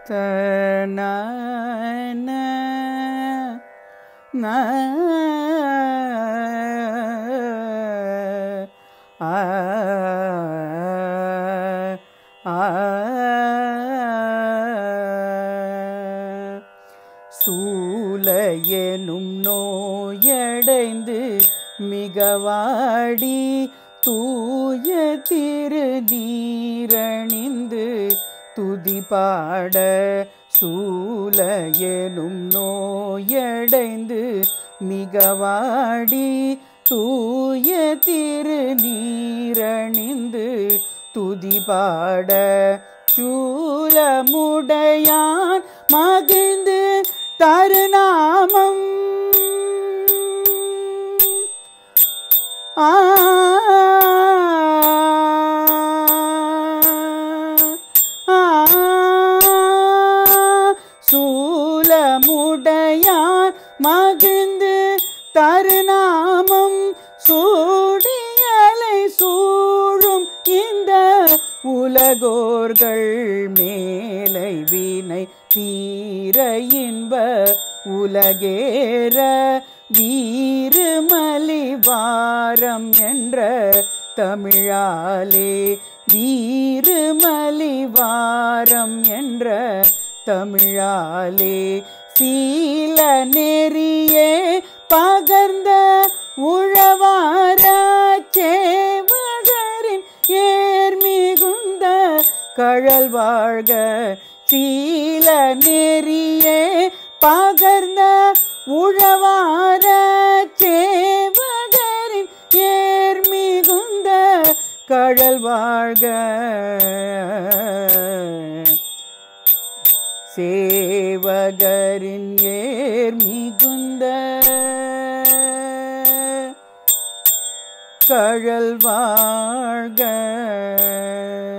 தன ஆ ஆ சூலையெனும் நோயடைந்து மிகவாடி தூய திருநீரணிந்து துதிபாட சூலையெனும் நோயடைந்து மிகவாடி தூய திருநீரணிந்து துதிபாட சூலமுடையான் மகிழ்ந்து தருநாமம் ஆ ஆ சூலமுடையான் மகிழ்ந்து தருநாமம் சூடியலை சூழும் இந்த உலகோர்கள் மேலை வினை தீர இன்ப உலகேற வீறுமலிவாரம் என்ற தமிழாலே வீறுமலிவாரம் என்ற தமிழாலே சீல நெறியே பகர்ந்த உழவார சேவகரின் ஏர்மிகுந்த கழல் வாழ்க சீல நெறியே பகர்ந்த உழவார சேவகரின் ஏர்மிகுந்த கழல் வாழ்க சேவகரின் ஏர் மிகுந்த கழல் வாழ்க